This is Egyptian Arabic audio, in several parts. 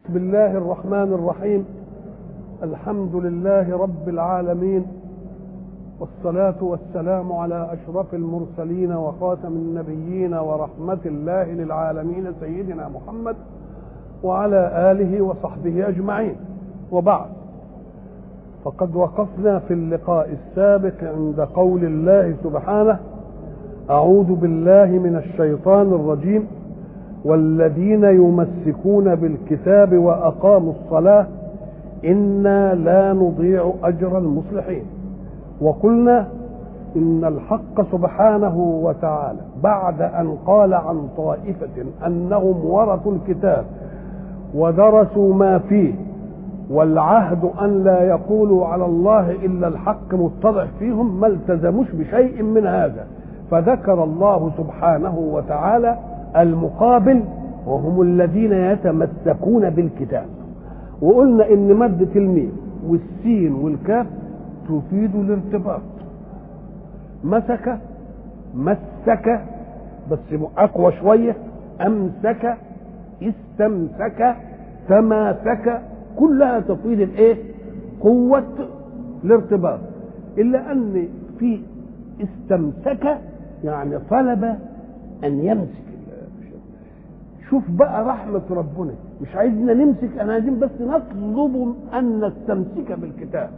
بسم الله الرحمن الرحيم الحمد لله رب العالمين والصلاة والسلام على أشرف المرسلين وخاتم النبيين ورحمة الله للعالمين سيدنا محمد وعلى آله وصحبه أجمعين وبعد فقد وقفنا في اللقاء السابق عند قول الله سبحانه أعوذ بالله من الشيطان الرجيم والذين يمسكون بالكتاب وأقاموا الصلاة إنا لا نضيع أجر المصلحين وقلنا إن الحق سبحانه وتعالى بعد أن قال عن طائفة أنهم ورثوا الكتاب ودرسوا ما فيه والعهد أن لا يقولوا على الله إلا الحق متضح فيهم ما التزموش بشيء من هذا فذكر الله سبحانه وتعالى المقابل وهم الذين يتمسكون بالكتاب وقلنا ان مادة الميم والسين والكاف تفيد الارتباط مسك مسك بس اقوى شوية امسك استمسك تماسك كلها تفيد الايه قوة الارتباط الا ان في استمسك يعني طلب ان يمسك شوف بقى رحمة ربنا مش عايزنا نمسك انا عايزين بس نطلب ان نستمسك بالكتاب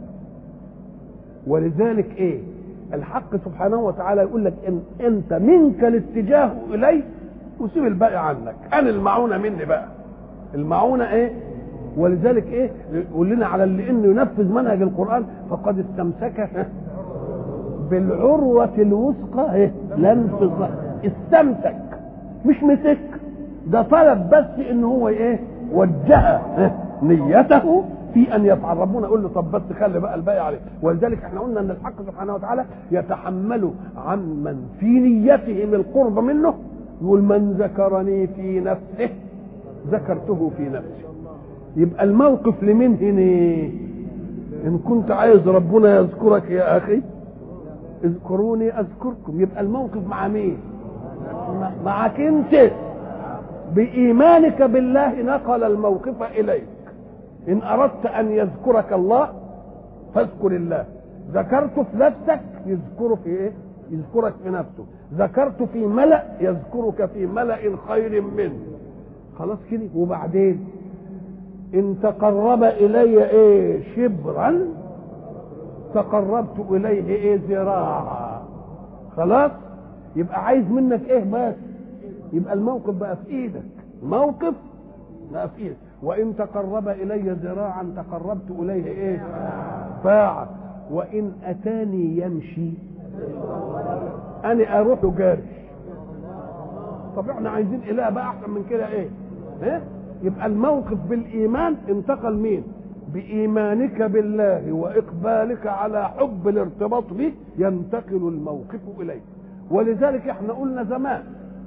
ولذلك ايه الحق سبحانه وتعالى يقول لك ان انت منك الاتجاه الي وسيب الباقي عنك انا المعونه مني بقى المعونه ايه ولذلك ايه يقول لنا على اللي انه ينفذ منهج القران فقد استمسك بالعروة الوثقى ايه لا انفصال استمسك مش مسك ده طلب بس ان هو ايه وجه نيته في ان يفعل ربنا يقول له طب بس خلي بقى الباقي عليه ولذلك احنا قلنا ان الحق سبحانه وتعالى يتحمل عمن في نيته القرب منه يقول من ذكرني في نفسه ذكرته في نفسي يبقى الموقف لمن هنا ان كنت عايز ربنا يذكرك يا اخي اذكروني اذكركم يبقى الموقف مع مين معك انت بإيمانك بالله نقل الموقف إليك إن أردت أن يذكرك الله فاذكر الله ذكرت في نفسك يذكر في إيه؟ يذكرك في نفسه ذكرت في ملأ يذكرك في ملأ خير منه خلاص كده وبعدين إن تقرب إلي إيه شبرا تقربت إليه إيه ذراعا خلاص يبقى عايز منك إيه بس يبقى الموقف بقى في ايدك موقف بقى في ايدك وان تقرب الي ذراعا تقربت اليه ايه باعا وان اتاني يمشي انا اروح جاري طب احنا عايزين اله بقى احسن من كده ايه ايه يبقى الموقف بالايمان انتقل مين بايمانك بالله واقبالك على حب الارتباط به ينتقل الموقف اليك ولذلك احنا قلنا زمان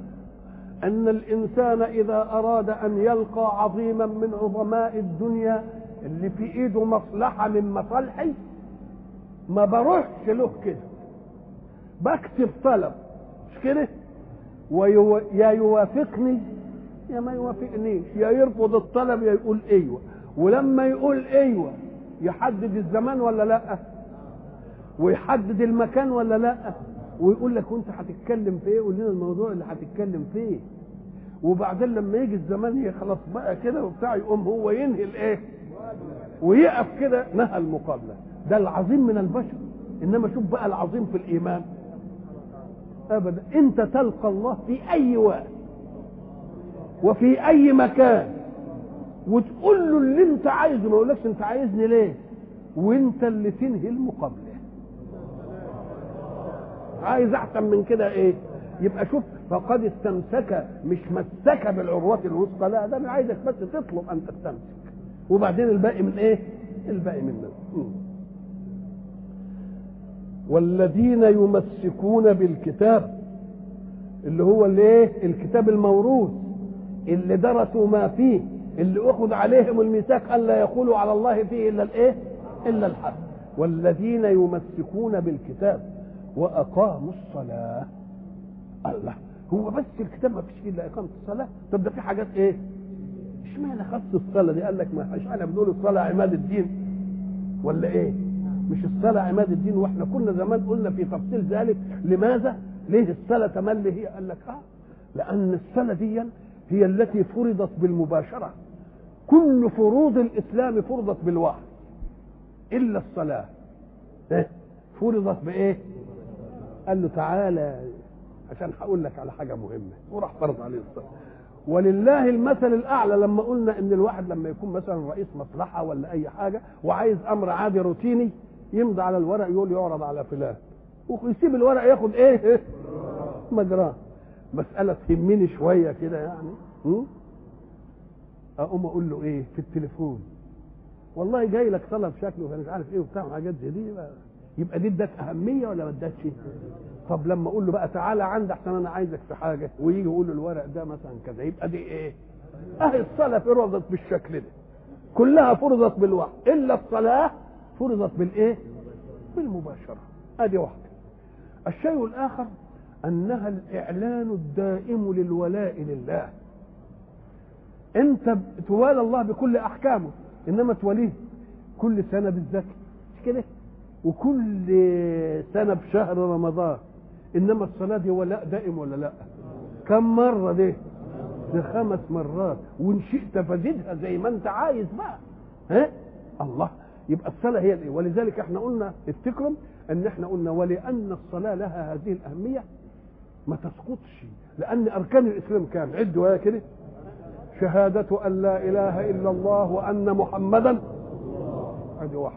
أن الإنسان إذا أراد أن يلقى عظيما من عظماء الدنيا اللي في إيده مصلحة من مصالحي ما بروحش له كده بكتب طلب مش كده ويو... يا يوافقني يا ما يوافقنيش يا يرفض الطلب يا يقول ايوه ولما يقول ايوه يحدد الزمان ولا لا ويحدد المكان ولا لا ويقول لك وانت هتتكلم في ايه قول لنا الموضوع اللي هتتكلم فيه وبعدين لما يجي الزمان يخلص بقى كده وبتاع يقوم هو ينهي الايه ويقف كده نهى المقابله ده العظيم من البشر انما شوف بقى العظيم في الايمان ابدا انت تلقى الله في اي وقت وفي اي مكان وتقول له اللي انت عايزه ما يقولكش انت عايزني ليه وانت اللي تنهي المقابله عايز احسن من كده ايه يبقى شوف فقد استمسك مش مسك بالعروة الوسطى لا ده انا عايزك بس تطلب ان تستمسك وبعدين الباقي من ايه الباقي من نفسه والذين يمسكون بالكتاب اللي هو الايه الكتاب الموروث اللي درسوا ما فيه اللي اخذ عليهم الميثاق الا يقولوا على الله فيه الا الايه الا الحق والذين يمسكون بالكتاب واقاموا الصلاه الله هو بس الكتاب ما فيش فيه الا اقامه الصلاه طب ده في حاجات ايه اشمعنى خص الصلاه دي قال لك ما احنا بنقول الصلاه عماد الدين ولا ايه مش الصلاه عماد الدين واحنا كنا زمان قلنا في تفصيل ذلك لماذا ليه الصلاه تملي هي قال لك اه لان الصلاه دي هي التي فرضت بالمباشره كل فروض الاسلام فرضت بالوحي الا الصلاه إيه؟ فرضت بايه قال له تعالى عشان هقول لك على حاجه مهمه وراح فرض عليه الصلاه ولله المثل الاعلى لما قلنا ان الواحد لما يكون مثلا رئيس مصلحه ولا اي حاجه وعايز امر عادي روتيني يمضي على الورق يقول يعرض على فلان ويسيب الورق ياخد ايه مجراه مساله تهمني شويه كده يعني م? اقوم اقول له ايه في التليفون والله جاي لك طلب شكله مش عارف ايه وبتاع حاجات زي دي يبقى دي اداك اهميه ولا ما اداكش طب لما اقول له بقى تعالى عندي احسن انا عايزك في حاجه ويجي يقول له الورق ده مثلا كذا يبقى دي ايه اهي الصلاه فرضت بالشكل ده كلها فرضت بالوحي الا الصلاه فرضت بالايه بالمباشره ادي واحده الشيء الاخر انها الاعلان الدائم للولاء لله انت توالى الله بكل احكامه انما توليه كل سنه بالزكاه مش كده وكل سنه بشهر رمضان انما الصلاه دي ولاء دائم ولا لا كم مره دي دي خمس مرات وان شئت فزدها زي ما انت عايز بقى ها الله يبقى الصلاه هي الايه ولذلك احنا قلنا افتكروا ان احنا قلنا ولان الصلاه لها هذه الاهميه ما تسقطش لان اركان الاسلام كام عدوا يا كده شهادة أن لا إله إلا الله وأن محمدا ادي واحدة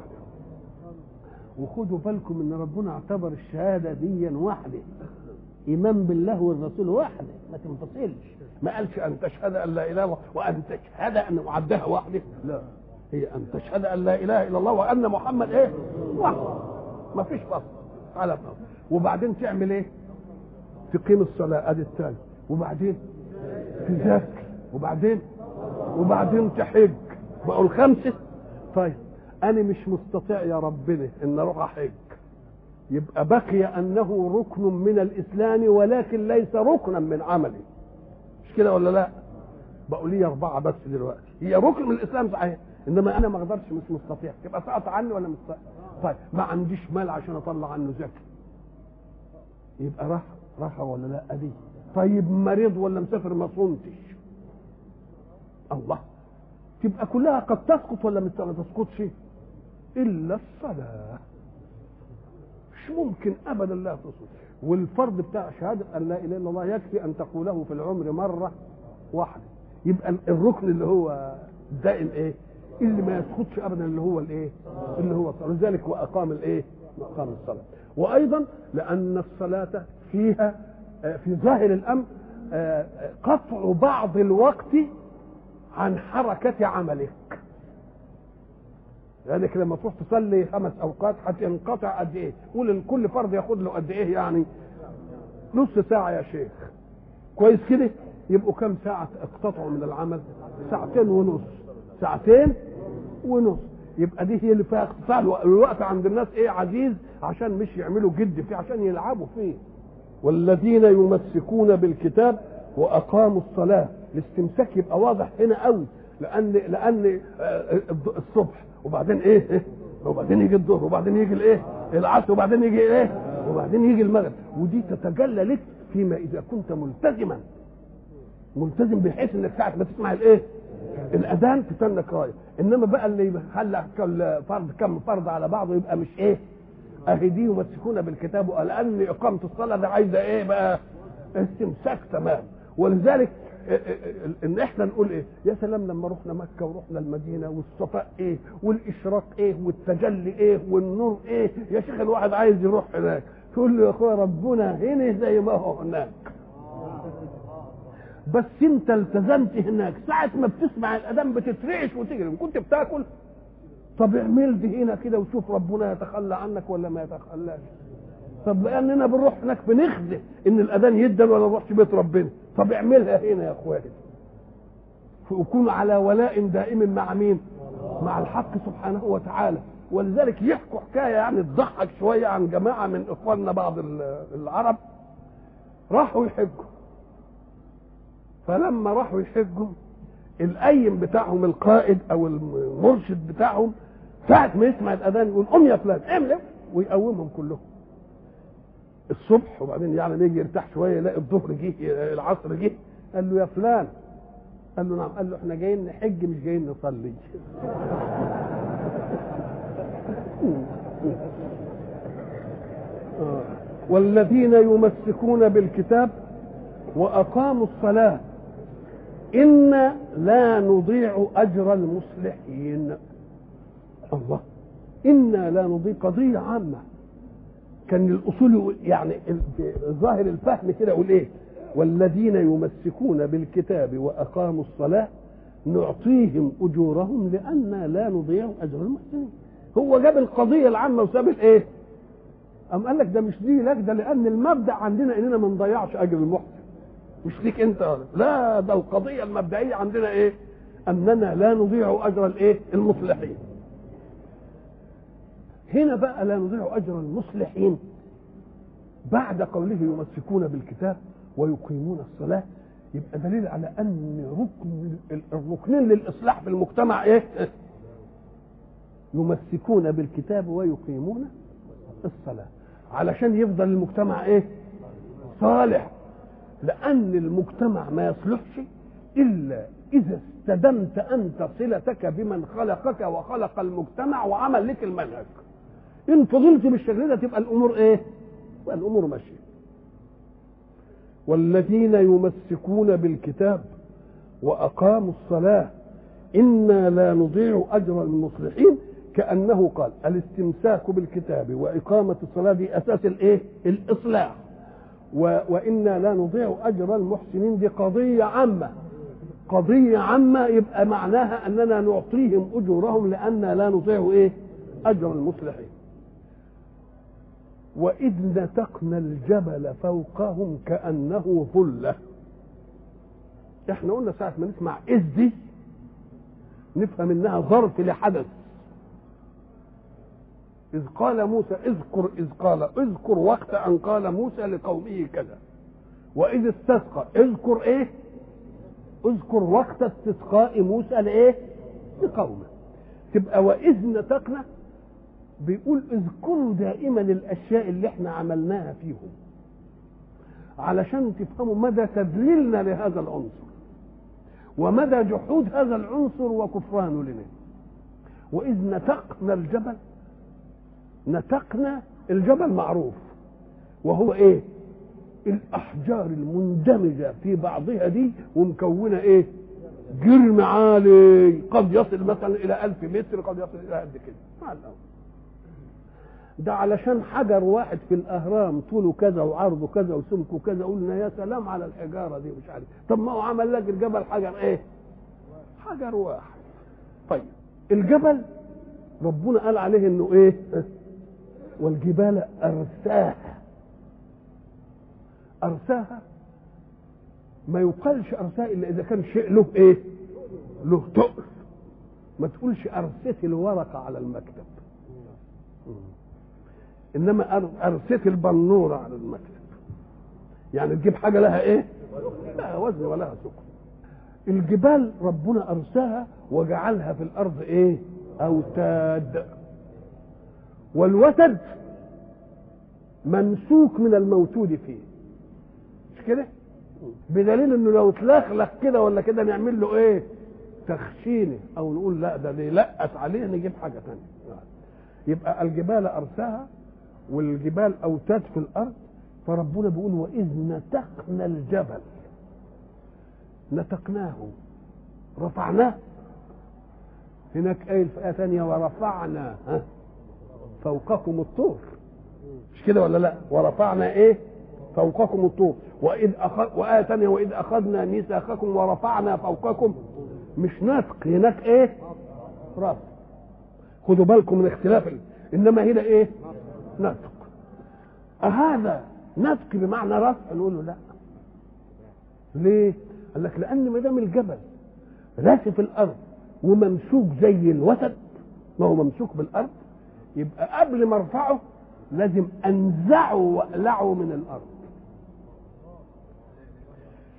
وخدوا بالكم ان ربنا اعتبر الشهادة دي واحدة إيمان بالله والرسول واحدة ما تنفصلش ما قالش أن تشهد أن لا إله إلا الله وأن تشهد أن وعدها واحدة لا هي أن تشهد أن لا إله إلا الله وأن محمد إيه واحدة ما فيش فصل على فصل وبعدين تعمل إيه تقيم الصلاة أدي الثاني وبعدين تذاكر وبعدين وبعدين تحج بقوا الخمسة طيب أنا مش مستطيع يا ربنا إن أروح أحج يبقى بقي أنه ركن من الإسلام ولكن ليس ركنا من عملي مش كده ولا لا بقوا لي أربعة بس دلوقتي هي ركن من الإسلام صحيح إنما أنا ما أقدرش مش مستطيع تبقى سقط عني ولا مش طيب ما عنديش مال عشان أطلع عنه زكاة يبقى راح راح ولا لا دي طيب مريض ولا مسافر ما صمتش الله تبقى كلها قد تسقط ولا ما تسقطش الا الصلاه مش ممكن ابدا لا تسقط والفرض بتاع شهاده ان لا اله الا الله يكفي ان تقوله في العمر مره واحده يبقى الركن اللي هو الدائم ايه اللي ما يسقطش ابدا اللي هو الايه اللي هو الصلاه لذلك واقام الايه اقام الصلاه وايضا لان الصلاه فيها في ظاهر الامر قطع بعض الوقت عن حركة عملك لأنك لما تروح تصلي خمس أوقات هتنقطع قد إيه؟ قول كل فرد ياخد له قد إيه يعني؟ نص ساعة يا شيخ كويس كده؟ يبقوا كم ساعة اقتطعوا من العمل؟ ساعتين ونص ساعتين ونص يبقى دي هي اللي فيها اقتطاع الوقت عند الناس ايه عزيز عشان مش يعملوا جد فيه عشان يلعبوا فيه والذين يمسكون بالكتاب واقاموا الصلاه الاستمساك يبقى واضح هنا قوي لان لان الصبح وبعدين ايه وبعدين يجي الظهر وبعدين يجي الايه العصر وبعدين يجي ايه وبعدين يجي المغرب ودي تتجلى لك فيما اذا كنت ملتزما ملتزم بحيث انك ساعه ما تسمع الايه الاذان تستنك رايه انما بقى اللي يخلى فرض كم فرض على بعضه يبقى مش ايه اهي دي يمسكون بالكتاب لان اقامه الصلاه ده عايزه ايه بقى استمساك تمام ولذلك ان احنا نقول ايه يا سلام لما رحنا مكه ورحنا المدينه والصفاء ايه والاشراق ايه والتجلي ايه والنور ايه يا شيخ الواحد عايز يروح هناك تقول له يا اخويا ربنا هنا زي ما هو هناك بس انت التزمت هناك ساعة ما بتسمع الاذان بتترعش وتجري كنت بتاكل طب اعمل دي هنا كده وشوف ربنا يتخلى عنك ولا ما يتخلاش طب لاننا بنروح هناك بنخدم ان الاذان يدن ولا نروحش بيت ربنا طب اعملها هنا يا اخواتي وكون على ولاء دائم مع مين مع الحق سبحانه وتعالى ولذلك يحكوا حكايه يعني تضحك شويه عن جماعه من اخواننا بعض العرب راحوا يحجوا فلما راحوا يحجوا القيم بتاعهم القائد او المرشد بتاعهم ساعة ما يسمع الأذان يقول قم يا فلان اعمل ويقومهم كلهم الصبح وبعدين يعني يجي يرتاح شويه يلاقي الظهر جه العصر جه قال له يا فلان قال له نعم قال له احنا جايين نحج مش جايين نصلي والذين يمسكون بالكتاب واقاموا الصلاه انا لا نضيع اجر المصلحين الله انا لا نضيع قضيه عامه كان الاصول يعني ظاهر الفهم كده يقول ايه والذين يمسكون بالكتاب واقاموا الصلاه نعطيهم اجورهم لان لا نضيع اجر المحسنين هو جاب القضيه العامه وساب الايه أم قال لك ده مش دي لك ده لان المبدا عندنا اننا ما نضيعش اجر المحسن مش ليك انت لا ده القضيه المبدئيه عندنا ايه اننا لا نضيع اجر الايه المصلحين هنا بقى لا نضيع اجر المصلحين بعد قوله يمسكون بالكتاب ويقيمون الصلاه يبقى دليل على ان ركن الركنين للاصلاح في المجتمع ايه؟ يمسكون بالكتاب ويقيمون الصلاه علشان يفضل المجتمع ايه؟ صالح لان المجتمع ما يصلحش الا اذا استدمت انت صلتك بمن خلقك وخلق المجتمع وعمل لك المنهج ان فضلت بالشكل ده تبقى الامور ايه تبقى الامور ماشيه والذين يمسكون بالكتاب واقاموا الصلاه انا لا نضيع اجر المصلحين كانه قال الاستمساك بالكتاب واقامه الصلاه دي اساس الايه الاصلاح و... وانا لا نضيع اجر المحسنين دي قضيه عامه قضيه عامه يبقى معناها اننا نعطيهم اجورهم لان لا نضيع ايه اجر المصلحين وإذ نتقنا الجبل فوقهم كأنه ظلة احنا قلنا ساعة ما نسمع إذ دي نفهم إنها ظرف لحدث إذ قال موسى اذكر إذ قال اذكر وقت أن قال موسى لقومه كذا وإذ استسقى اذكر إيه اذكر وقت استسقاء موسى لإيه لقومه تبقى وإذ نتقنا بيقول اذكروا دائما الاشياء اللي احنا عملناها فيهم علشان تفهموا مدى تذليلنا لهذا العنصر ومدى جحود هذا العنصر وكفرانه لنا واذ نتقنا الجبل نتقنا الجبل معروف وهو ايه الاحجار المندمجه في بعضها دي ومكونه ايه جرم عالي قد يصل مثلا الى ألف متر قد يصل الى قد كده مع الأول ده علشان حجر واحد في الاهرام طوله كذا وعرضه كذا وسمكه كذا قلنا يا سلام على الحجاره دي مش عارف طب ما هو عمل لك الجبل حجر ايه حجر واحد طيب الجبل ربنا قال عليه انه ايه والجبال ارساها ارساها ما يقالش ارساها الا اذا كان شيء له ايه له تقل ما تقولش ارست الورقه على المكتب انما ارست البنوره على المكتب يعني تجيب حاجه لها ايه لا وزن ولها سكر الجبال ربنا ارساها وجعلها في الارض ايه اوتاد والوتد ممسوك من الموتود فيه مش كده بدليل انه لو اتلخلخ كده ولا كده نعمل له ايه تخشينه او نقول لا ده لقت عليه نجيب حاجه ثانيه يبقى الجبال ارساها والجبال اوتاد في الارض فربنا بيقول واذ نتقنا الجبل نتقناه رفعناه هناك آية في آية ثانية ورفعنا ها فوقكم الطور مش كده ولا لا ورفعنا ايه فوقكم الطور وإذ أخذ وآية ثانية وإذ أخذنا ميثاقكم ورفعنا فوقكم مش نتق هناك ايه رفع خدوا بالكم من اختلاف انما هنا ايه نتق أهذا نتق بمعنى رفع نقول له لا ليه قال لك لان ما دام الجبل راسف الارض وممسوك زي الوتد ما هو ممسوك بالارض يبقى قبل ما ارفعه لازم انزعه واقلعه من الارض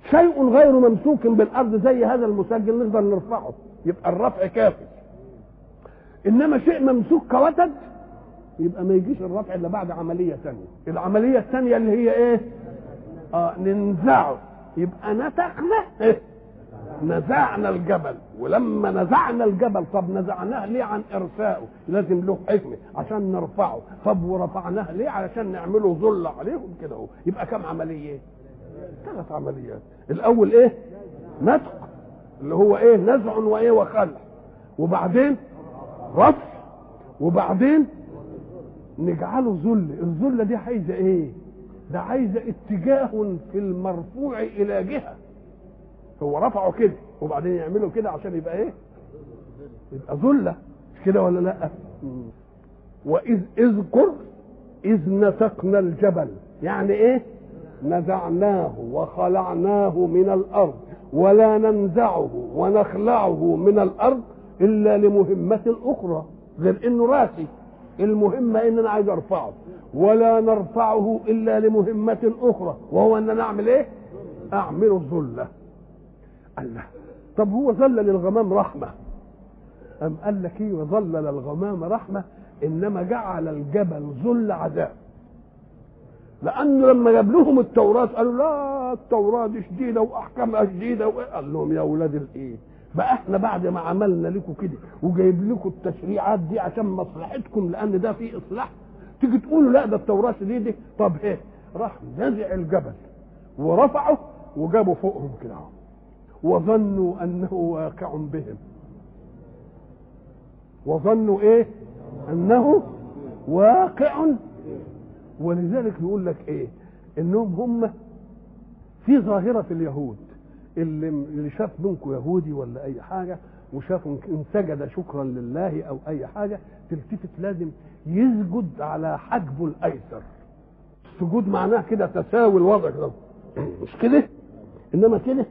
شيء غير ممسوك بالارض زي هذا المسجل نقدر نرفعه يبقى الرفع كافي انما شيء ممسوك كوتد يبقى ما يجيش الرفع الا بعد عمليه ثانيه العمليه الثانيه اللي هي ايه اه ننزعه يبقى نتقنا إيه؟ نزعنا الجبل ولما نزعنا الجبل طب نزعناه ليه عن ارسائه لازم له حكمه عشان نرفعه طب ورفعناه ليه علشان نعمله ظل عليهم كده اهو يبقى كم عمليه ثلاث عمليات الاول ايه نتق اللي هو ايه نزع وايه وخلع وبعدين رفع وبعدين نجعله ذل الذله دي عايزه ايه ده عايزه اتجاه في المرفوع الى جهه هو رفعه كده وبعدين يعمله كده عشان يبقى ايه يبقى ذله مش كده ولا لا واذ اذكر اذ نتقنا الجبل يعني ايه نزعناه وخلعناه من الارض ولا ننزعه ونخلعه من الارض الا لمهمه اخرى غير انه راسي المهمه ان انا عايز ارفعه ولا نرفعه الا لمهمه اخرى وهو ان انا اعمل ايه اعمل الذله الله طب هو ظلل الغمام رحمه أم قال لك ايه وظلل الغمام رحمه انما جعل الجبل ذل عذاب لانه لما جاب لهم التوراه قالوا لا التوراه دي شديده واحكامها شديده قال لهم يا اولاد الايه بقى احنا بعد ما عملنا لكم كده وجايب لكم التشريعات دي عشان مصلحتكم لان ده فيه اصلاح تيجي تقولوا لا ده التوراه شديده طب ايه راح نزع الجبل ورفعه وجابوا فوقهم كده وظنوا انه واقع بهم وظنوا ايه انه واقع ولذلك يقول لك ايه انهم هم في ظاهره في اليهود اللي اللي شاف منكم يهودي ولا اي حاجه وشاف ان سجد شكرا لله او اي حاجه تلتفت لازم يسجد على حجبه الايسر السجود معناه كده تساوي الوضع كده مش كده انما كده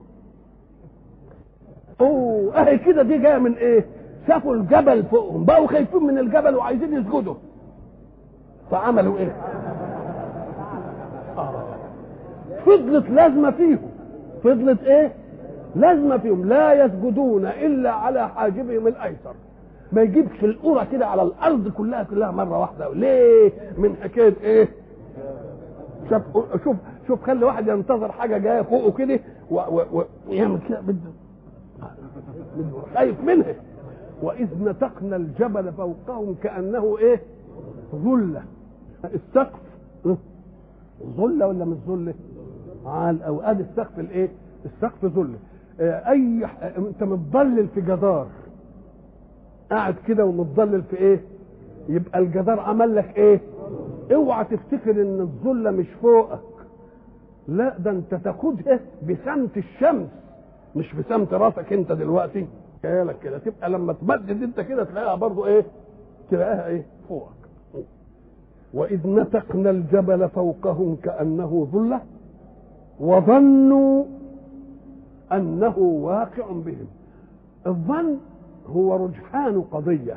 اوه اهي كده دي جايه من ايه شافوا الجبل فوقهم بقوا خايفين من الجبل وعايزين يسجدوا فعملوا ايه آه. فضلت لازمه فيهم فضلت ايه لازمه فيهم لا يسجدون الا على حاجبهم الايسر ما يجيبش القرى كده على الارض كلها كلها مره واحده ليه من حكايه ايه شوف شوف شوف خلي واحد ينتظر حاجه جايه فوقه كده ويعمل كده بده خايف منها واذ نتقنا الجبل فوقهم كانه ايه ظله السقف ظله ولا مش ظله عال او ادي السقف الايه السقف ظله اي انت متضلل في جدار قاعد كده ومتضلل في ايه يبقى الجدار عمل لك ايه اوعى تفتكر ان الظله مش فوقك لا ده انت تاخدها بسمت الشمس مش بسمت راسك انت دلوقتي جايه لك كده تبقى لما تمدد انت كده تلاقيها برضو ايه تلاقيها ايه فوقك واذ نتقنا الجبل فوقهم كانه ظله وظنوا انه واقع بهم الظن هو رجحان قضيه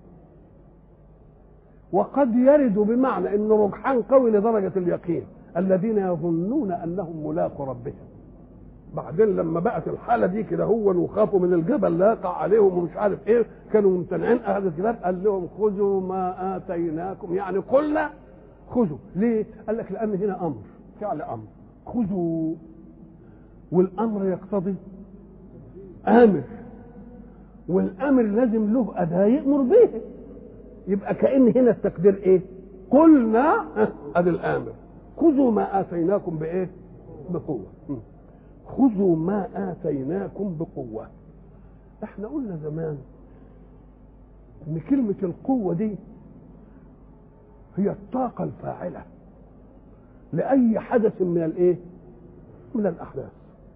وقد يرد بمعنى انه رجحان قوي لدرجه اليقين الذين يظنون انهم ملاقوا ربهم بعدين لما بقت الحاله دي كده هو وخافوا من الجبل لا يقع عليهم ومش عارف ايه كانوا ممتنعين اهل الكتاب قال لهم خذوا ما اتيناكم يعني قلنا خذوا ليه؟ قال لك لان هنا امر فعل امر خذوا والامر يقتضي امر والامر لازم له اداه يامر به يبقى كان هنا التقدير ايه؟ قلنا ادي الامر خذوا ما اتيناكم بايه؟ بقوه خذوا ما آتيناكم بقوة احنا قلنا زمان ان كلمة القوة دي هي الطاقة الفاعلة لأي حدث من الايه من الأحداث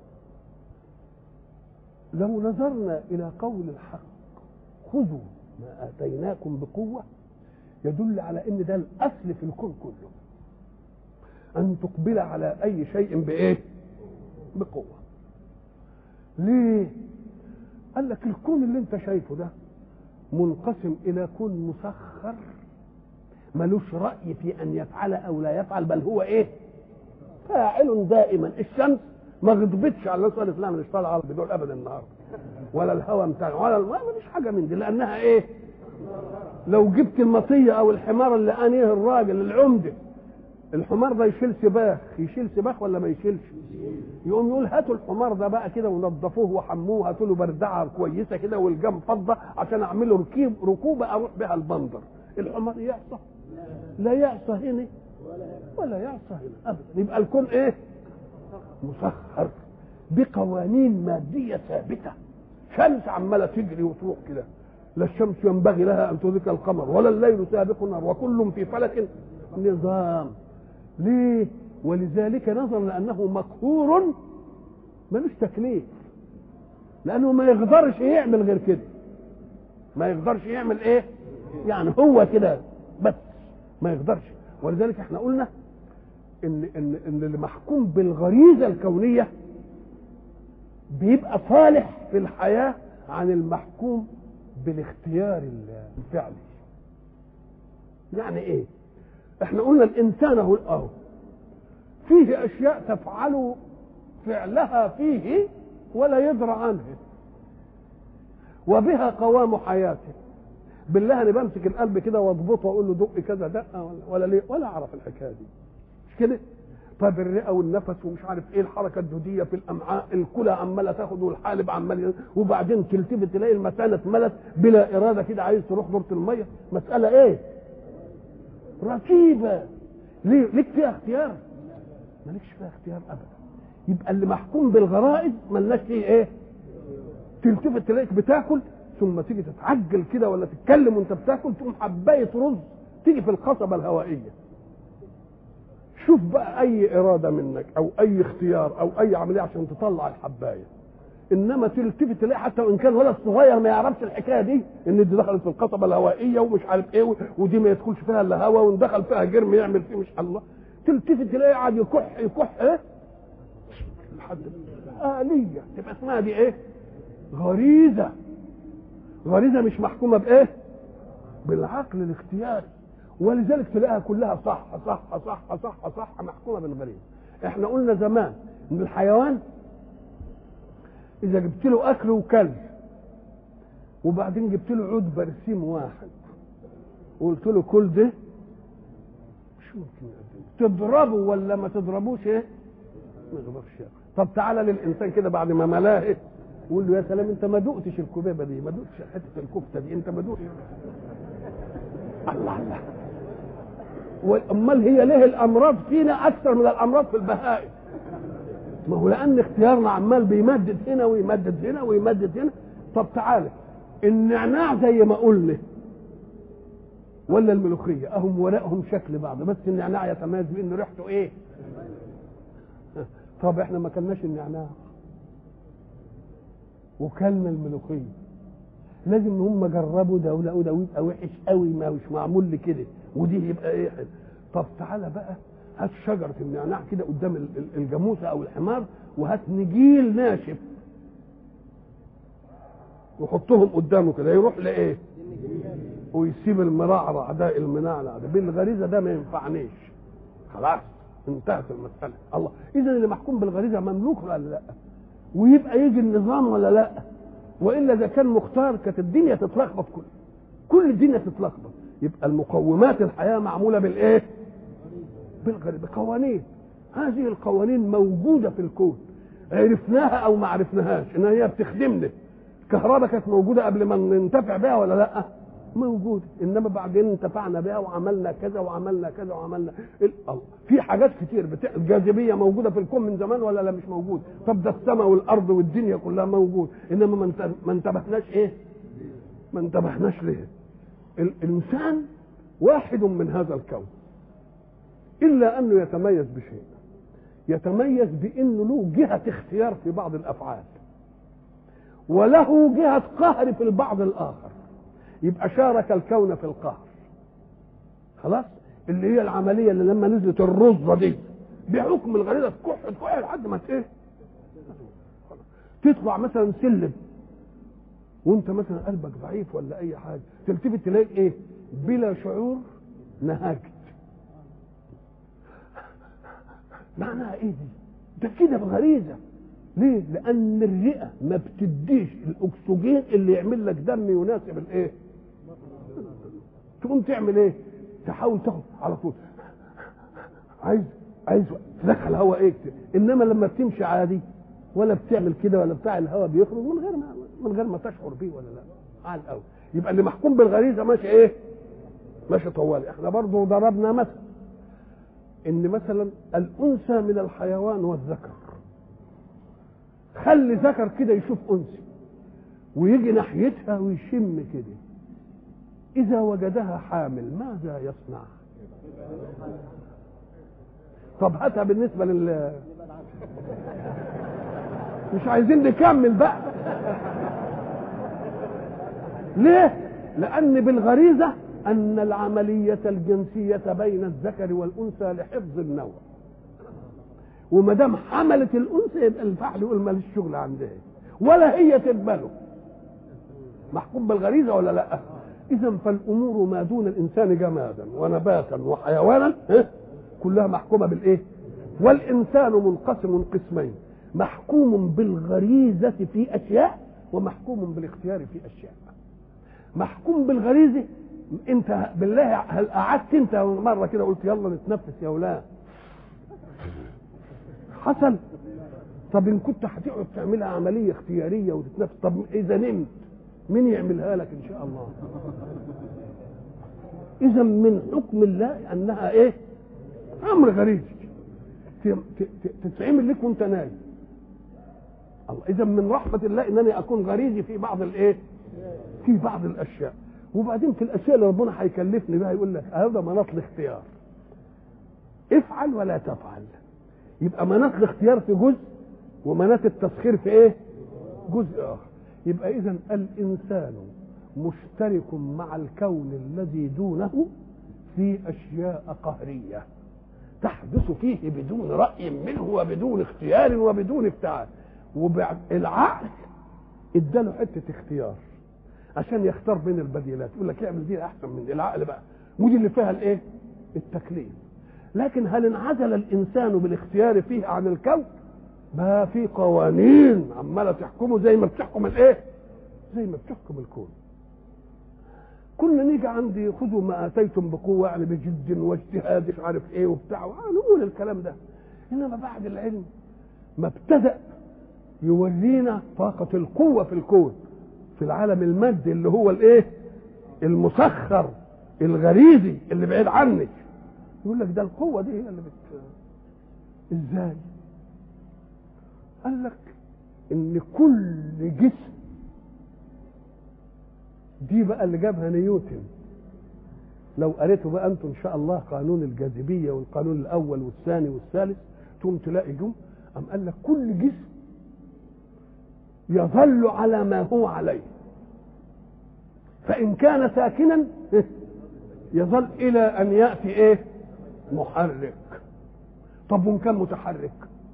لو نظرنا إلى قول الحق خذوا ما آتيناكم بقوة يدل على ان ده الأصل في الكون كله أن تقبل على أي شيء بإيه بقوة ليه قال لك الكون اللي انت شايفه ده منقسم الى كون مسخر ملوش رأي في ان يفعل او لا يفعل بل هو ايه فاعل دائما الشمس ما غضبتش على الناس قالت لا مش طالع عربي دول ابدا النهارده ولا الهوى بتاع ولا ما فيش حاجه من دي لانها ايه لو جبت المطيه او الحمار اللي انيه الراجل العمده الحمار ده يشيل سباخ يشيل سباخ ولا ما يشيلش يقوم يقول هاتوا الحمار ده بقى كده ونظفوه وحموه هاتوا له بردعه كويسه كده والجام فضه عشان اعمل له ركيب ركوبه اروح بها البندر الحمار يعصى لا يعصى هنا ولا يعصى هنا ابدا يبقى الكون ايه مسخر بقوانين ماديه ثابته شمس عماله تجري وتروح كده لا الشمس ينبغي لها ان تدرك القمر ولا الليل سابق النهار وكل في فلك نظام ليه ولذلك نظرا لانه مقهور ملوش تكليف لانه ما يقدرش يعمل غير كده ما يقدرش يعمل ايه يعني هو كده بس ما يقدرش ولذلك احنا قلنا ان ان ان اللي محكوم بالغريزه الكونيه بيبقى صالح في الحياه عن المحكوم بالاختيار الفعلي يعني ايه احنا قلنا الانسان اهو اهو فيه اشياء تفعل فعلها فيه ولا يدرى عنها وبها قوام حياته بالله انا بمسك القلب كده واضبطه واقول له دق كذا دقه ولا ولا ليه ولا اعرف الحكايه دي مش كده طيب الرئه والنفس ومش عارف ايه الحركه الدوديه في الامعاء الكلى عماله تاخد والحالب عمال وبعدين تلتفت تلاقي المثانه اتملت بلا اراده كده عايز تروح دورة الميه مساله ايه؟ رتيبه ليه؟ ليك فيها اختيار؟ مالكش فيها اختيار ابدا يبقى اللي محكوم بالغرائز ملناش فيه ايه؟ تلتفت تلاقيك بتاكل ثم تيجي تتعجل كده ولا تتكلم وانت بتاكل تقوم حبايه رز تيجي في القصبه الهوائيه شوف بقى اي اراده منك او اي اختيار او اي عمليه عشان تطلع الحبايه انما تلتفت تلاقي حتى وان كان ولد صغير ما يعرفش الحكايه دي ان دي دخلت في القصبه الهوائيه ومش عارف ايه ودي ما يدخلش فيها الا هواء وان دخل فيها جرم يعمل فيه مش الله تلتفت تلاقي قاعد يكح يكح ايه لحد آلية تبقى اسمها دي ايه غريزة غريزة مش محكومة بايه بالعقل الاختياري ولذلك تلاقيها كلها صح صح صح صح صح محكومة بالغريزة احنا قلنا زمان ان الحيوان اذا جبت له اكل وكل وبعدين جبت له عود برسيم واحد وقلت له كل ده مش ممكن يقدم تضربه ولا ما تضربوش ايه ما يضربش يعني. طب تعالى للانسان كده بعد ما ملاه ايه وقول له يا سلام انت ما دقتش الكبابه دي ما دقتش حته الكفته دي انت ما دقتش الله الله امال هي ليه الامراض فينا اكثر من الامراض في البهائم ما هو لان اختيارنا عمال بيمدد هنا ويمدد هنا ويمدد هنا طب تعالى النعناع زي ما قلنا ولا الملوخيه اهم ورقهم شكل بعض بس النعناع يتميز بان ريحته ايه طب احنا ما كلناش النعناع وكلنا الملوخيه لازم هم جربوا ده ولقوا ده ويبقى وحش قوي ما مش معمول لي كده ودي يبقى ايه حلو. طب تعالى بقى هات شجره النعناع كده قدام الجاموسه او الحمار وهات نجيل ناشف وحطهم قدامه كده يروح لايه ويسيب المرعرع ده المنعنع ده بالغريزه ده ما ينفعنيش خلاص انتهت المساله الله اذا اللي محكوم بالغريزه مملوك ولا لا ويبقى يجي النظام ولا لا والا اذا كان مختار كانت الدنيا تتلخبط كل كل الدنيا تتلخبط يبقى المقومات الحياه معموله بالايه بالغريب بقوانين هذه القوانين موجوده في الكون عرفناها او ما عرفناهاش ان هي بتخدمنا الكهرباء كانت موجوده قبل ما ننتفع بها ولا لا موجوده انما بعدين انتفعنا بها وعملنا كذا وعملنا كذا وعملنا الله في حاجات كتير بتاع الجاذبيه موجوده في الكون من زمان ولا لا مش موجود طب ده السماء والارض والدنيا كلها موجود انما ما انتبهناش ايه ما انتبهناش ليه الانسان واحد من هذا الكون الا انه يتميز بشيء يتميز بانه له جهه اختيار في بعض الافعال وله جهه قهر في البعض الاخر يبقى شارك الكون في القهر خلاص اللي هي العمليه اللي لما نزلت الرزه دي بحكم الغريزه تكح تكح لحد ما ايه تطلع مثلا سلم وانت مثلا قلبك ضعيف ولا اي حاجه تلتفت تلاقي ايه بلا شعور نهجت معناها ايه دي ده كده بغريزه ليه لان الرئه ما بتديش الاكسجين اللي يعمل لك دم يناسب الايه تقوم تعمل ايه تحاول تاخد على طول عايز عايز تدخل هواء ايه كتير. انما لما بتمشي عادي ولا بتعمل كده ولا بتاع الهواء بيخرج من غير ما من غير ما تشعر بيه ولا لا على الاول يبقى اللي محكوم بالغريزه ماشي ايه ماشي طوالي احنا برضه ضربنا مثل ان مثلا الانثى من الحيوان والذكر خلي ذكر كده يشوف انثى ويجي ناحيتها ويشم كده اذا وجدها حامل ماذا يصنع طب هاتها بالنسبه لل مش عايزين نكمل بقى ليه لان بالغريزه ان العمليه الجنسيه بين الذكر والانثى لحفظ النوع وما دام حملت الانثى يبقى الفحل يقول ماليش شغل عندها ولا هي تقبله محكوم بالغريزه ولا لا اذا فالامور ما دون الانسان جمادا ونباتا وحيوانا ها؟ كلها محكومه بالايه والانسان منقسم قسمين محكوم بالغريزه في اشياء ومحكوم بالاختيار في اشياء محكوم بالغريزه انت بالله هل قعدت انت مره كده قلت يلا نتنفس يا ولاد حصل طب ان كنت هتقعد تعملها عمليه اختياريه وتتنفس طب اذا نمت مين يعملها لك ان شاء الله اذا من حكم الله انها ايه امر غريزي تتعمل لك وانت نايم الله اذا من رحمه الله انني اكون غريزي في بعض الايه في بعض الاشياء وبعدين في الاشياء اللي ربنا هيكلفني بها يقول لك هذا مناط الاختيار افعل ولا تفعل يبقى مناط الاختيار في جزء ومناط التسخير في ايه جزء اخر يبقى اذا الانسان مشترك مع الكون الذي دونه في اشياء قهريه تحدث فيه بدون راي منه وبدون اختيار وبدون ابتعاد وبعد العقل اداله حته اختيار عشان يختار بين البديلات يقول لك اعمل دي احسن من دي العقل بقى ودي اللي فيها الايه التكليف لكن هل انعزل الانسان بالاختيار فيه عن الكون ما في قوانين عماله تحكمه زي ما بتحكم الايه زي ما بتحكم الكون كنا نيجي عندي خذوا ما اتيتم بقوه يعني بجد واجتهاد مش عارف ايه وبتاع نقول الكلام ده انما بعد العلم ما ابتدا يورينا طاقه القوه في الكون في العالم المادي اللي هو الايه المسخر الغريزي اللي بعيد عنك يقول لك ده القوه دي هي اللي بت ازاي قال لك ان كل جسم دي بقى اللي جابها نيوتن لو قريتوا بقى انتم ان شاء الله قانون الجاذبيه والقانون الاول والثاني والثالث تقوم تلاقي جم ام قال لك كل جسم يظل على ما هو عليه فان كان ساكنا يظل الى ان ياتي ايه محرك طب وان كان متحرك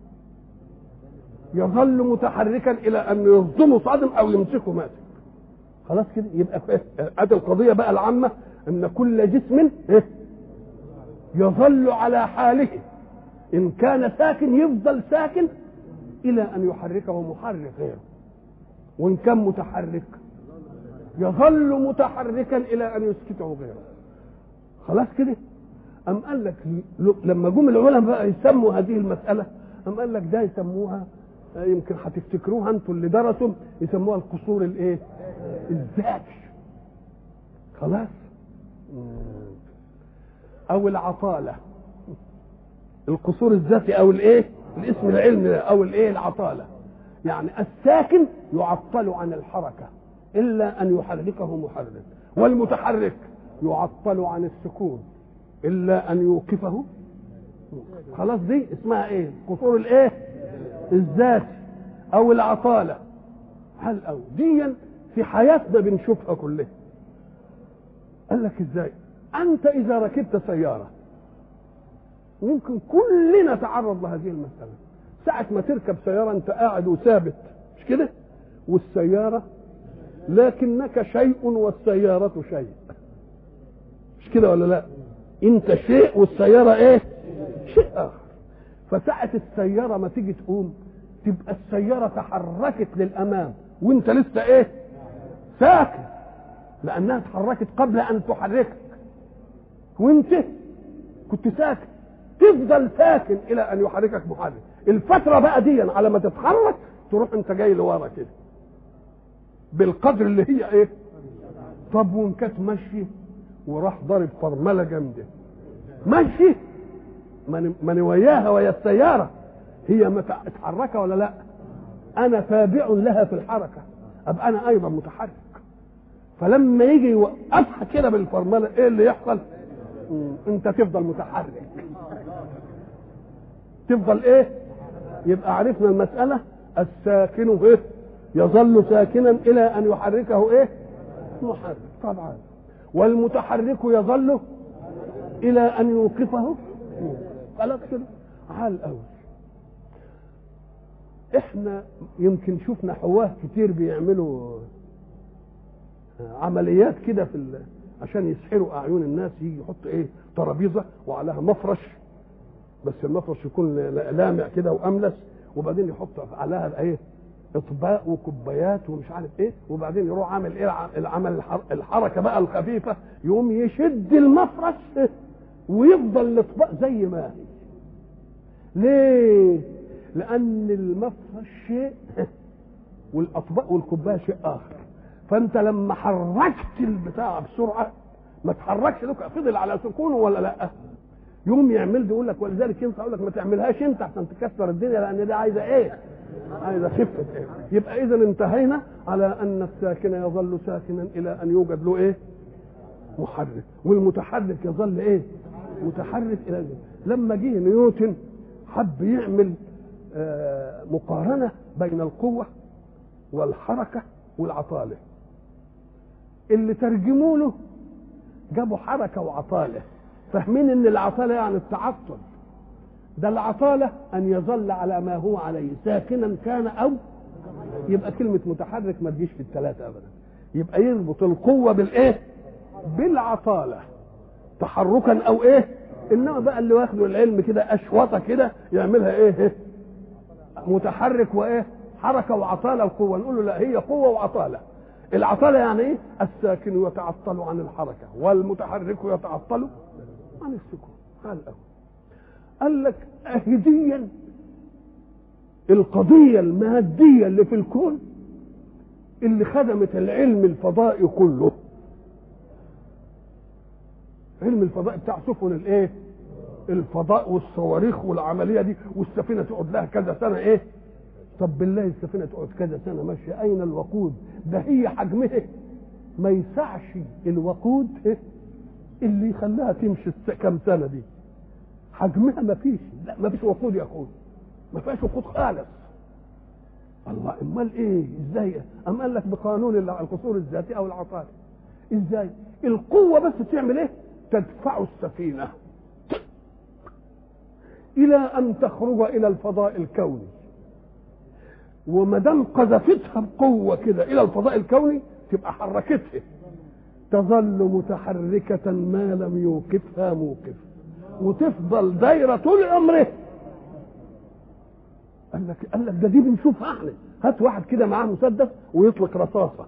يظل متحركا الى ان يصدمه صادم او يمسكه ماسك خلاص كده يبقى ادي القضيه بقى العامه ان كل جسم يظل على حاله ان كان ساكن يفضل ساكن الى ان يحركه محرك غيره وان كان متحرك يظل متحركا الى ان يسكته غيره خلاص كده ام قال لك لما جم العلماء بقى يسموا هذه المساله ام قال لك ده يسموها يمكن هتفتكروها انتوا اللي درسوا يسموها القصور الايه الذاتي خلاص او العطاله القصور الذاتي او الايه الاسم العلمي او الايه العطاله يعني الساكن يعطل عن الحركه الا ان يحركه محرك والمتحرك يعطل عن السكون الا ان يوقفه خلاص دي اسمها ايه قصور الايه الذات او العطاله هل او ديا في حياتنا بنشوفها كلها قال لك ازاي انت اذا ركبت سياره يمكن كلنا تعرض لهذه المساله ساعة ما تركب سيارة أنت قاعد وثابت مش كده؟ والسيارة لكنك شيء والسيارة شيء مش كده ولا لا؟ أنت شيء والسيارة إيه؟ شيء آخر فساعة السيارة ما تيجي تقوم تبقى السياره تحركت للامام وانت لسه ايه ساكن لانها اتحركت قبل ان تحركك وانت كنت ساكن تفضل ساكن الى ان يحركك محرك الفتره بقى دي على ما تتحرك تروح انت جاي لورا كده بالقدر اللي هي ايه طب وان كانت ماشيه وراح ضارب فرمله جامده ماشي ماني وياها ويا السياره هي متحركه ولا لا انا تابع لها في الحركه ابقى انا ايضا متحرك فلما يجي يوقفها كده بالفرمله ايه اللي يحصل انت تفضل متحرك تفضل ايه يبقى عرفنا المساله الساكن ايه يظل ساكنا الى ان يحركه ايه محرك طبعا والمتحرك يظل الى ان يوقفه خلاص كده عال قوي احنا يمكن شفنا حواه كتير بيعملوا عمليات كده في ال... عشان يسحروا اعين الناس يجي يحط ايه ترابيزه وعليها مفرش بس المفرش يكون لامع كده واملس وبعدين يحط عليها ايه اطباق وكوبايات ومش عارف ايه وبعدين يروح عامل ايه العمل الحركه بقى الخفيفه يقوم يشد المفرش ويفضل الاطباق زي ما هي ليه لان المفرش شيء والاطباق والكوبايه شيء اخر فانت لما حركت البتاع بسرعه ما تحركش لك فضل على سكونه ولا لا يوم يعمل يقول لك ولذلك ينفع يقول لك ما تعملهاش انت عشان تكسر الدنيا لان دي عايزه ايه؟ عايزه خفه ايه؟ يبقى اذا انتهينا على ان الساكن يظل ساكنا الى ان يوجد له ايه؟ محرك والمتحرك يظل ايه؟ متحرك الى لما جه نيوتن حب يعمل آه مقارنه بين القوه والحركه والعطاله اللي ترجموا له جابوا حركه وعطاله فاهمين ان العطاله يعني التعطل ده العطاله ان يظل على ما هو عليه ساكنا كان او يبقى كلمه متحرك ما تجيش في الثلاثه ابدا يبقى يربط القوه بالايه بالعطاله تحركا او ايه انما بقى اللي واخده العلم كده اشوطه كده يعملها ايه متحرك وايه حركه وعطاله وقوه نقول له لا هي قوه وعطاله العطاله يعني ايه الساكن يتعطل عن الحركه والمتحرك يتعطل عن السكون قال أول. قال لك اهديا القضيه الماديه اللي في الكون اللي خدمت العلم الفضائي كله علم الفضاء بتاع سفن الايه الفضاء والصواريخ والعمليه دي والسفينه تقعد لها كذا سنه ايه طب بالله السفينه تقعد كذا سنه ماشيه اين الوقود ده هي حجمها ما يسعش الوقود إيه؟ اللي يخليها تمشي كم سنه دي حجمها ما فيش لا ما فيش وقود يا اخوي ما فيش وقود خالص الله امال ايه ازاي ام قال لك بقانون القصور الذاتي او العطاء ازاي القوه بس تعمل ايه تدفع السفينه الى ان تخرج الى الفضاء الكوني وما دام قذفتها بقوه كده الى الفضاء الكوني تبقى حركتها تظل متحركة ما لم يوقفها موقف وتفضل دايرة طول عمره قال لك قال لك ده دي بنشوفها احنا هات واحد كده معاه مسدس ويطلق رصاصة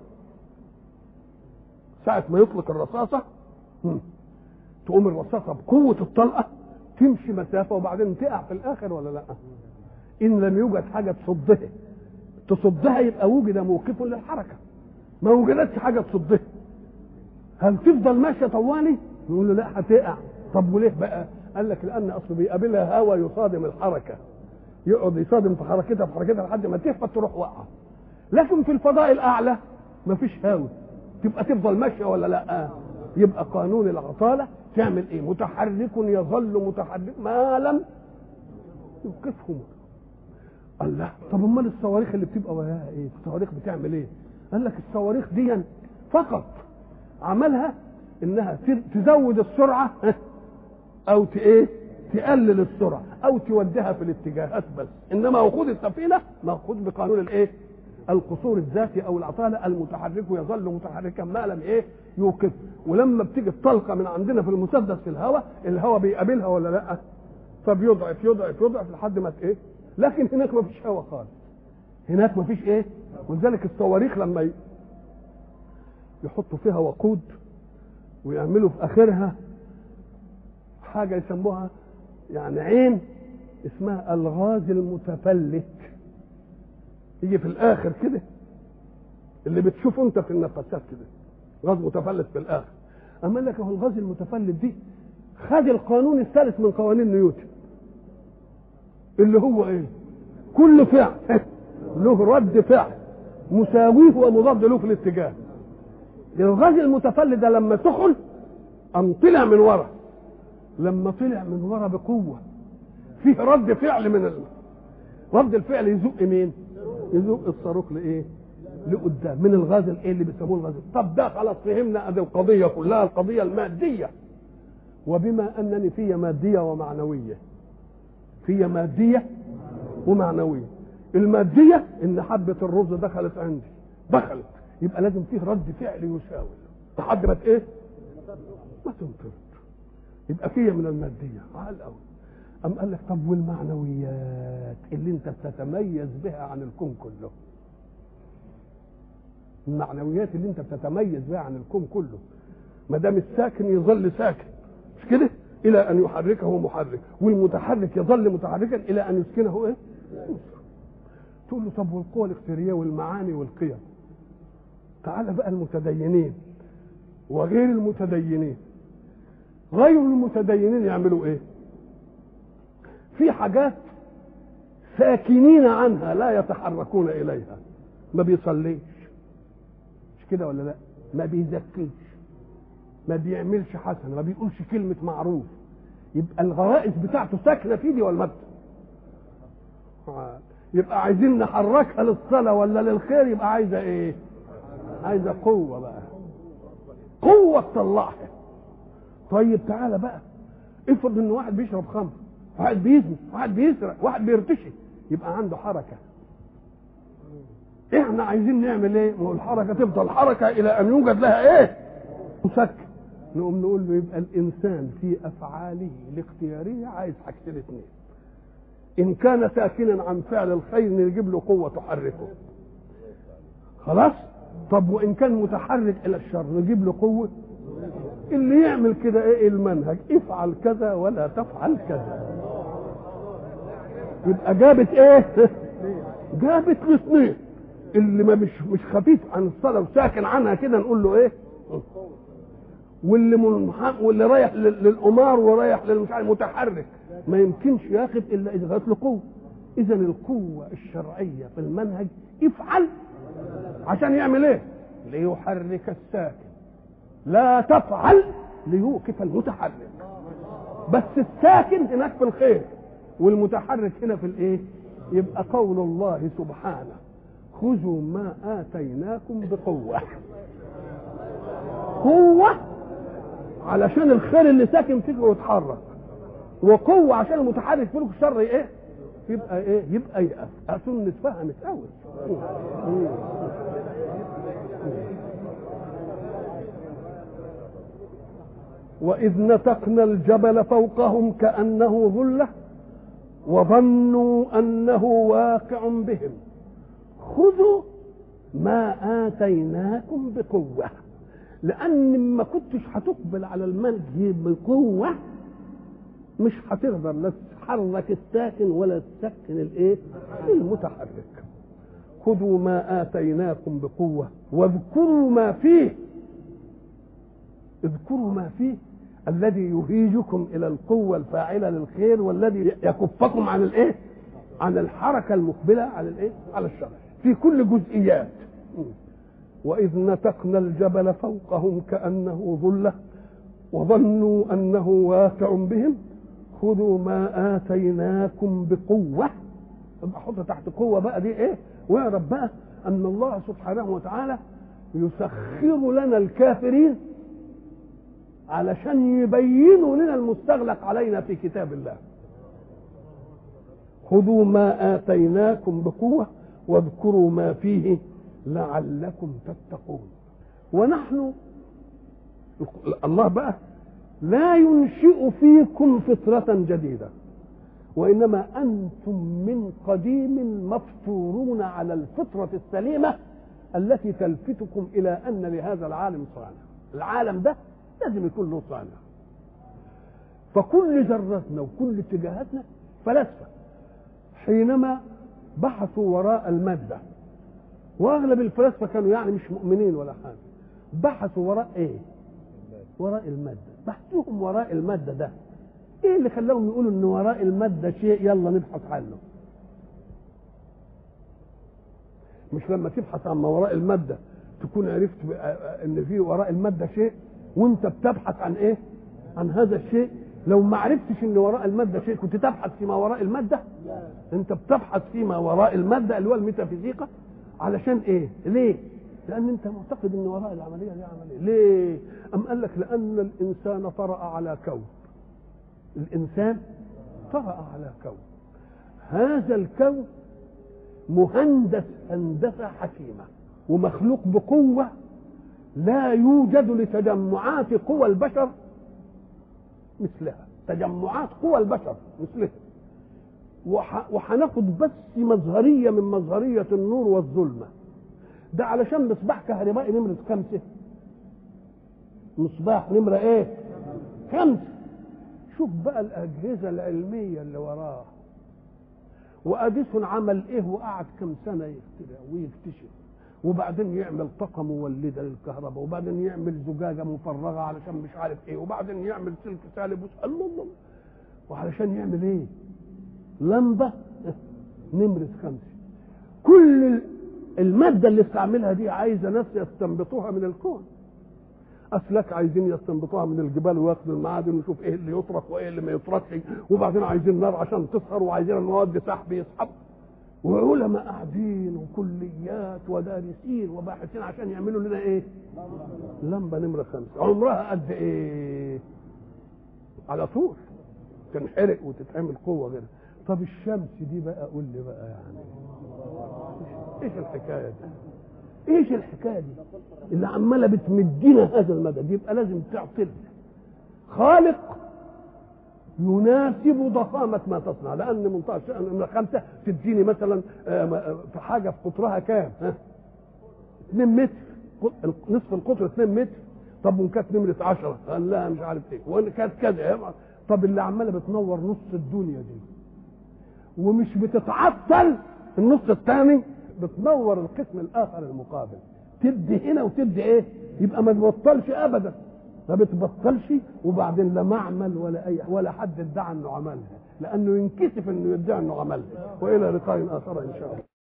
ساعة ما يطلق الرصاصة تقوم الرصاصة بقوة الطلقة تمشي مسافة وبعدين تقع في الآخر ولا لا إن لم يوجد حاجة تصدها تصدها يبقى وجد موقف للحركة ما وجدتش حاجة تصدها هل تفضل ماشيه طوالي؟ نقول له لا هتقع طب وليه بقى؟ قال لك لان اصل بيقابلها هوا يصادم الحركه يقعد يصادم في حركتها في حركتها لحد ما تهبط تروح واقعه لكن في الفضاء الاعلى مفيش هوا تبقى تفضل ماشيه ولا لا؟ يبقى قانون العطاله تعمل ايه؟ متحرك يظل متحرك ما لم يوقفه الله طب امال الصواريخ اللي بتبقى وياها ايه؟ الصواريخ بتعمل ايه؟ قال لك الصواريخ دي فقط عملها انها تزود السرعه او ايه تقلل السرعه او توديها في الاتجاهات بس انما وقود السفينه مأخوذ بقانون الايه القصور الذاتي او العطاله المتحرك يظل متحركا ما لم ايه يوقف ولما بتيجي الطلقه من عندنا في المسدس في الهواء الهواء بيقابلها ولا لا فبيضعف يضعف يضعف لحد ما ايه لكن هناك ما فيش هواء خالص هناك مفيش ايه ولذلك الصواريخ لما ي- يحطوا فيها وقود ويعملوا في اخرها حاجه يسموها يعني عين اسمها الغاز المتفلت يجي في الاخر كده اللي بتشوفه انت في النفسات كده غاز متفلت في الاخر اما قال لك هو الغاز المتفلت دي خد القانون الثالث من قوانين نيوتن اللي هو ايه كل فعل له رد فعل مساويه ومضاد له في الاتجاه الغاز المتفلت ده لما سخن قام طلع من ورا لما طلع من ورا بقوه فيه رد فعل من ال... رد الفعل يزق مين يزق الصاروخ لايه لقدام من الغاز الايه اللي بيسموه الغاز طب ده خلاص فهمنا ادي القضيه كلها القضيه الماديه وبما انني في ماديه ومعنويه في ماديه ومعنويه الماديه ان حبه الرز دخلت عندي دخلت يبقى لازم فيه رد فعل يساوي لحد ما ت- ايه ما تنطرد يبقى فيه من الماديه على الاول أم قال لك طب والمعنويات اللي انت بتتميز بها عن الكون كله المعنويات اللي انت بتتميز بها عن الكون كله ما دام الساكن يظل ساكن مش كده الى ان يحركه محرك والمتحرك يظل متحركا الى ان يسكنه ايه تقول له طب والقوى الاختياريه والمعاني والقيم تعال بقى المتدينين وغير المتدينين غير المتدينين يعملوا ايه في حاجات ساكنين عنها لا يتحركون اليها ما بيصليش مش كده ولا لا ما بيزكيش ما بيعملش حسنه ما بيقولش كلمه معروف يبقى الغرائز بتاعته ساكنه في دي ولا ما يبقى عايزين نحركها للصلاه ولا للخير يبقى عايزه ايه عايزه قوه بقى قوه تطلعها طيب تعالى بقى افرض ان واحد بيشرب خمر واحد بيزني واحد بيسرق واحد بيرتشي يبقى عنده حركه احنا عايزين نعمل ايه ما هو الحركه تفضل حركه الى ان يوجد لها ايه مسكن نقوم نقول له يبقى الانسان في افعاله الاختياريه عايز حاجتين اثنين ان كان ساكنا عن فعل الخير نجيب له قوه تحركه خلاص طب وان كان متحرك الى الشر نجيب له قوه اللي يعمل كده ايه المنهج افعل كذا ولا تفعل كذا يبقى جابت ايه جابت الاثنين اللي ما مش مش خفيف عن الصلاه وساكن عنها كده نقول له ايه واللي منح... واللي رايح لل- للقمار ورايح للمش عارف متحرك ما يمكنش ياخد الا اذا جات له قوه اذا القوه الشرعيه في المنهج افعل عشان يعمل ايه ليحرك الساكن لا تفعل ليوقف المتحرك بس الساكن هناك في الخير والمتحرك هنا في الايه يبقى قول الله سبحانه خذوا ما اتيناكم بقوه قوه علشان الخير اللي ساكن فيك يتحرك وقوه عشان المتحرك فيك الشر ايه يبقى ايه يبقى يقف اظن اتفهمت قوي وإذ نتقنا الجبل فوقهم كأنه ظلة وظنوا أنه واقع بهم خذوا ما آتيناكم بقوة لأن ما كنتش هتقبل على المنهج بقوة مش هتقدر لا تحرك الساكن ولا تسكن الايه المتحرك خذوا ما آتيناكم بقوة واذكروا ما فيه اذكروا ما فيه الذي يهيجكم الى القوه الفاعله للخير والذي يكفكم عن الايه؟ عن الحركه المقبله على الايه؟ على الشر في كل جزئيات واذ نتقنا الجبل فوقهم كانه ظله وظنوا انه واقع بهم خذوا ما اتيناكم بقوه يبقى حط تحت قوه بقى دي ايه؟ واعرف بقى ان الله سبحانه وتعالى يسخر لنا الكافرين علشان يبينوا لنا المستغلق علينا في كتاب الله خذوا ما آتيناكم بقوة واذكروا ما فيه لعلكم تتقون ونحن الله بقى لا ينشئ فيكم فطرة جديدة وإنما أنتم من قديم مفطورون على الفطرة السليمة التي تلفتكم إلى أن لهذا العالم صانع العالم ده لازم يكون له صانع فكل ذرتنا وكل اتجاهاتنا فلاسفة حينما بحثوا وراء المادة وأغلب الفلاسفة كانوا يعني مش مؤمنين ولا حاجة بحثوا وراء إيه؟ وراء المادة بحثهم وراء المادة ده ايه اللي خلاهم يقولوا ان وراء الماده شيء يلا نبحث عنه مش لما تبحث عن ما وراء الماده تكون عرفت ان في وراء الماده شيء وانت بتبحث عن ايه عن هذا الشيء لو ما عرفتش ان وراء الماده شيء كنت تبحث فيما وراء الماده انت بتبحث فيما وراء الماده اللي هو الميتافيزيقا علشان ايه ليه لان انت معتقد ان وراء العمليه دي عمليه ليه ام قال لك لان الانسان طرا على كون الانسان طرا على كون هذا الكون مهندس هندسه حكيمه ومخلوق بقوه لا يوجد لتجمعات قوى البشر مثلها تجمعات قوى البشر مثلها وهناخد بس مظهريه من مظهريه النور والظلمه ده علشان مصباح كهربائي نمره خمسه مصباح نمره ايه خمسه شوف بقى الاجهزه العلميه اللي وراه واديسون عمل ايه وقعد كم سنه يخترع ويكتشف وبعدين يعمل طاقه مولده للكهرباء وبعدين يعمل زجاجه مفرغه علشان مش عارف ايه وبعدين يعمل سلك سالب الله الله وعلشان يعمل ايه لمبه نمره خمسه كل الماده اللي استعملها دي عايزه ناس يستنبطوها من الكون اسلاك عايزين يستنبطوها من الجبال وياخدوا المعادن ويشوف ايه اللي يطرق وايه اللي ما يطرقش وبعدين عايزين نار عشان تسهر وعايزين مواد سحب يسحب وعلماء قاعدين وكليات ودارسين وباحثين عشان يعملوا لنا ايه؟ لمبه نمره خمسه عمرها قد ايه؟ على طول تنحرق وتتعمل قوه غيرها طب الشمس دي بقى قول لي بقى يعني ايش الحكايه دي؟ ايش الحكايه دي اللي عماله بتمدنا هذا المدد يبقى لازم تعطل خالق يناسب ضخامة ما تصنع لأن منطقة من خمسة تديني مثلا في حاجة في قطرها كام؟ 2 متر نصف القطر 2 متر طب وان كانت نمرة 10 قال لا مش عارف ايه وان كانت كذا طب اللي عمالة بتنور نص الدنيا دي ومش بتتعطل النص الثاني بتنور القسم الاخر المقابل تدي هنا وتدي ايه يبقى ما تبطلش ابدا ما بتبطلش وبعدين لا معمل ولا اي ولا حد ادعى انه عملها لانه ينكسف انه يدعي انه عملها والى لقاء اخر ان شاء الله